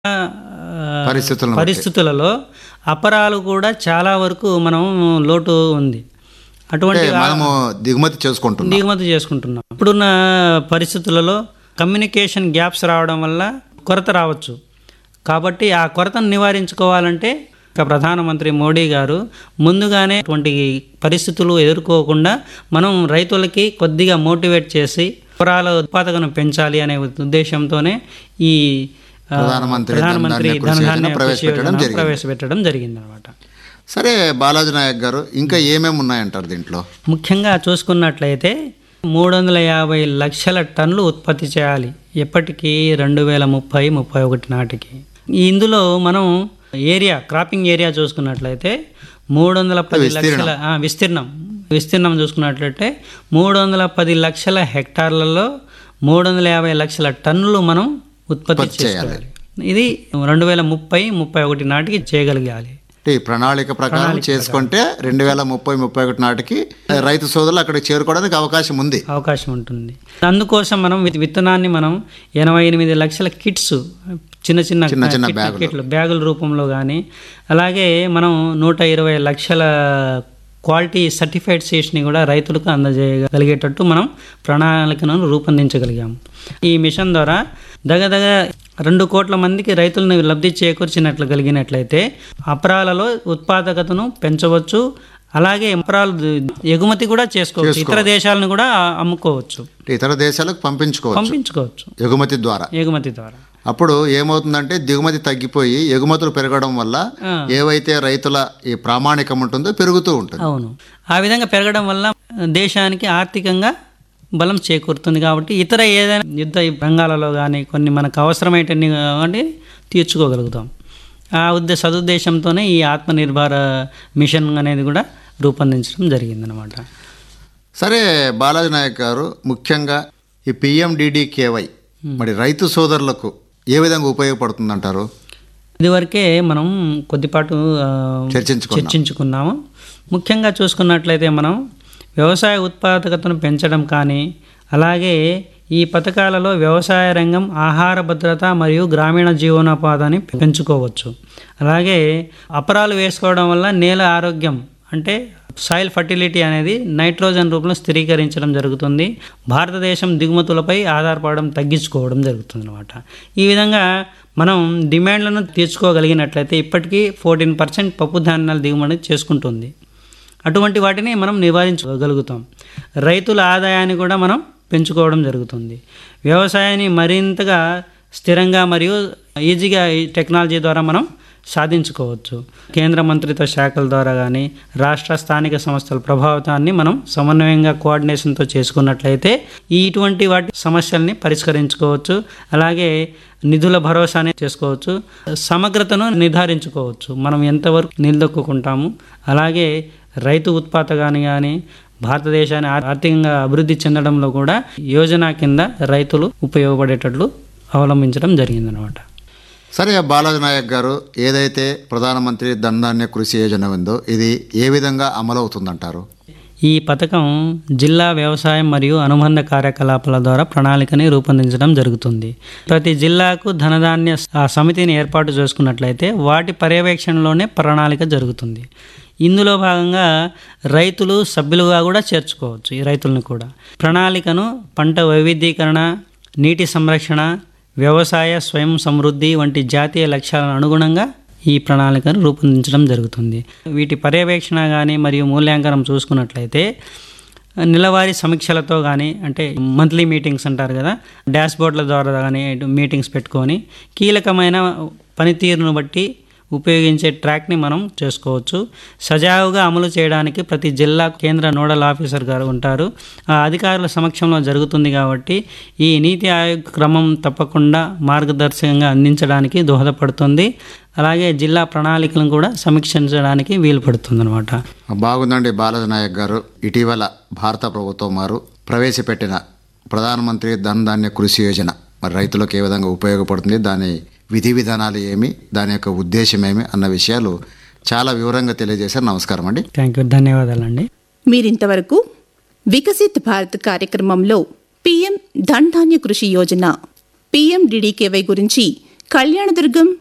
ఆ, పరిస్థితులను బట్టి. పరిస్థితులలో అపరాలు కూడా చాలా వరకు మనం లోటు ఉంది అటువంటి అంటే మనము దిగుమతి చేసుకుంటున్నాం దిగుమతి చేసుకుంటున్నాం ఇప్పుడున్న పరిస్థితులలో కమ్యూనికేషన్ గ్యాప్స్ రావడం వల్ల కొరత రావచ్చు కాబట్టి ఆ కొరతను నివారించుకోవాలంటే ఇక ప్రధానమంత్రి మోడీ గారు ముందుగానే అటువంటి పరిస్థితులు ఎదుర్కోకుండా మనం రైతులకి కొద్దిగా మోటివేట్ చేసి పొరాల ఉత్పాదకను పెంచాలి అనే ఉద్దేశంతోనే ఈ ఆ, ప్రధానమంత్రి ప్రధానమంత్రి ధనధాన్య కృషి ధనధాన్య యోజన కృషి ప్రవేశపెట్టడం యోజన జరిగింది. ప్రవేశపెట్టడం జరిగింది అనమాట సరే బాలాజీ నాయక్ గారు ఇంకా ఏమేమి ఉన్నాయంటారు దీంట్లో ముఖ్యంగా చూసుకున్నట్లయితే మూడు వందల యాభై లక్షల టన్నులు ఉత్పత్తి చేయాలి ఎప్పటికీ రెండు వేల ముప్పై ముప్పై ఒకటి నాటికి ఇందులో మనం ఏరియా క్రాపింగ్ ఏరియా చూసుకున్నట్లయితే మూడు వందల పది లక్షల ఆ, విస్తీర్ణం విస్తీర్ణం చూసుకున్నట్లయితే మూడు వందల పది లక్షల హెక్టార్లలో మూడు వందల యాభై లక్షల టన్నులు మనం ఉత్పత్తి చేసుకోవాలి ఇది రెండు వేల ముప్పై ముప్పై ఒకటి నాటికి చేయగలిగాలి అంటే ఈ ప్రణాళిక ప్రకారం చేసుకుంటే రెండు వేల ముప్పై ముప్పై ఒకటి నాటికి రైతు సోదరులు అక్కడికి చేరుకోవడానికి అవకాశం ఉంది అవకాశం ఉంటుంది అందుకోసం మనం విత్- విత్తనాన్ని మనం ఎనభై ఎనిమిది లక్షల కిట్స్ చిన్న చిన్న చిన్న చిన్న కిట్- బ్యాగులు. కిట్లు బ్యాగుల రూపంలో కానీ అలాగే మనం నూట ఇరవై లక్షల క్వాలిటీ సర్టిఫైడ్ సీడ్స్ని కూడా రైతులకు అందజేయగలిగేటట్టు మనం ప్రణాళికను రూపొందించగలిగాము ఈ మిషన్ ద్వారా దగదగ రెండు కోట్ల మందికి రైతులను లబ్ధి చేకూర్చినట్లు కలిగినట్లయితే అపరాలలో ఉత్పాదకతను పెంచవచ్చు అలాగే అపరాలు ఎగుమతి కూడా చేసుకోవచ్చు ఇతర దేశాలను కూడా అమ్ముకోవచ్చు అంటే ఇతర దేశాలకు పంపించుకోవచ్చు పంపించుకోవచ్చు ఎగుమతి ద్వారా ఎగుమతి ద్వారా అప్పుడు ఏమవుతుందంటే దిగుమతి తగ్గిపోయి ఎగుమతులు పెరగడం వల్ల ఆ. ఏవైతే రైతుల ఈ ప్రామాణికం ఉంటుందో పెరుగుతూ ఉంటుంది అవును ఆ విధంగా పెరగడం వల్ల దేశానికి ఆర్థికంగా బలం చేకూరుతుంది కాబట్టి ఇతర ఏదైనా యుద్ధ రంగాలలో కానీ కొన్ని మనకు అవసరమైనన్ని కాబట్టి తీర్చుకోగలుగుతాం ఆ ఉద్దే సదుద్దేశంతోనే ఈ ఆత్మనిర్భర మిషన్ అనేది కూడా రూపొందించడం జరిగిందనమాట సరే బాలాజీ నాయక్ గారు ముఖ్యంగా ఈ పిఎండిడికేవై మరి రైతు సోదరులకు ఏ విధంగా ఉపయోగపడుతుందంటారు ఇదివరకే మనం కొద్దిపాటు ఆ, చర్చించుకున్నాం చర్చించుకున్నాము ముఖ్యంగా చూసుకున్నట్లయితే మనం వ్యవసాయ ఉత్పాదకతను పెంచడం కానీ అలాగే ఈ పథకాలలో వ్యవసాయ రంగం ఆహార భద్రత మరియు గ్రామీణ జీవనోపాధిని పెంచుకోవచ్చు అలాగే అపరాలు వేసుకోవడం వల్ల నేల ఆరోగ్యం అంటే సాయిల్ ఫర్టిలిటీ అనేది నైట్రోజన్ రూపంలో స్థిరీకరించడం జరుగుతుంది భారతదేశం దిగుమతులపై ఆధారపడడం తగ్గించుకోవడం జరుగుతుంది అనమాట ఈ విధంగా మనం డిమాండ్లను తీర్చుకోగలిగినట్లయితే ఇప్పటికీ ఫోర్టీన్ పర్సెంట్ పప్పు ధాన్యాల దిగుమతి చేసుకుంటుంది అటువంటి వాటిని మనం నివారించగలుగుతాం రైతుల ఆదాయాన్ని కూడా మనం పెంచుకోవడం జరుగుతుంది వ్యవసాయాన్ని మరింతగా స్థిరంగా మరియు ఈజీగా ఈ టెక్నాలజీ ద్వారా మనం సాధించుకోవచ్చు కేంద్ర మంత్రిత్వ శాఖల ద్వారా కానీ రాష్ట్ర స్థానిక సంస్థల ప్రభావితాన్ని మనం సమన్వయంగా కోఆర్డినేషన్తో చేసుకున్నట్లయితే ఈ ఇటువంటి వాటి సమస్యల్ని పరిష్కరించుకోవచ్చు అలాగే నిధుల భరోసాని చేసుకోవచ్చు సమగ్రతను నిర్ధారించుకోవచ్చు మనం ఎంతవరకు నిలదొక్కుంటాము అలాగే రైతు ఉత్పాదకాన్ని కానీ భారతదేశాన్ని ఆర్- ఆర్థికంగా అభివృద్ధి చెందడంలో కూడా యోజన కింద రైతులు ఉపయోగపడేటట్లు అవలంబించడం జరిగిందనమాట సరే బాలాజీ నాయక్ గారు ఏదైతే ప్రధానమంత్రి ధనధాన్య కృషి యోజన ఉందో ఇది ఏ విధంగా అమలవుతుందంటారు ఈ పథకం జిల్లా వ్యవసాయం మరియు అనుబంధ కార్యకలాపాల ద్వారా ప్రణాళికని రూపొందించడం జరుగుతుంది ప్రతి జిల్లాకు ధనధాన్య ఆ సమితిని ఏర్పాటు చేసుకున్నట్లయితే వాటి పర్యవేక్షణలోనే ప్రణాళిక జరుగుతుంది ఇందులో భాగంగా రైతులు సభ్యులుగా కూడా చేర్చుకోవచ్చు ఈ రైతులను కూడా ప్రణాళికను పంట వైవిధ్యీకరణ నీటి సంరక్షణ వ్యవసాయ స్వయం సమృద్ధి వంటి జాతీయ లక్ష్యాలను అనుగుణంగా ఈ ప్రణాళికను రూపొందించడం జరుగుతుంది వీటి పర్యవేక్షణ కానీ మరియు మూల్యాంకనం చూసుకున్నట్లయితే నెలవారీ సమీక్షలతో కానీ అంటే మంత్లీ మీటింగ్స్ అంటారు కదా డాష్ బోర్డుల ద్వారా కానీ మీటింగ్స్ పెట్టుకొని కీలకమైన పనితీరును బట్టి ఉపయోగించే ట్రాక్ని మనం చేసుకోవచ్చు సజావుగా అమలు చేయడానికి ప్రతి జిల్లా కేంద్ర నోడల్ ఆఫీసర్ గారు ఉంటారు ఆ అధికారుల సమక్షంలో జరుగుతుంది కాబట్టి ఈ నీతి ఆయోగ్ క్రమం తప్పకుండా మార్గదర్శకంగా అందించడానికి దోహదపడుతుంది అలాగే జిల్లా ప్రణాళికలను కూడా సమీక్షించడానికి వీలు పడుతుంది అనమాట బాగుందండి బాలాజీ నాయక్ గారు ఇటీవల భారత ప్రభుత్వం వారు ప్రవేశపెట్టిన ప్రధానమంత్రి ధనధాన్య కృషి యోజన మరి రైతులకు ఏ విధంగా ఉపయోగపడుతుంది దాని విధి విధానాలు ఏమి దాని యొక్క ఉద్దేశం ఏమి అన్న విషయాలు చాలా వివరంగా తెలియజేశారు నమస్కారం అండి థ్యాంక్ యూ ధన్యవాదాలండి మీరింతవరకు వికసిత్ భారత్ కార్యక్రమంలో పీఎం ధన్ ధాన్య కృషి యోజన పీఎండిడికేవై గురించి కళ్యాణదుర్గం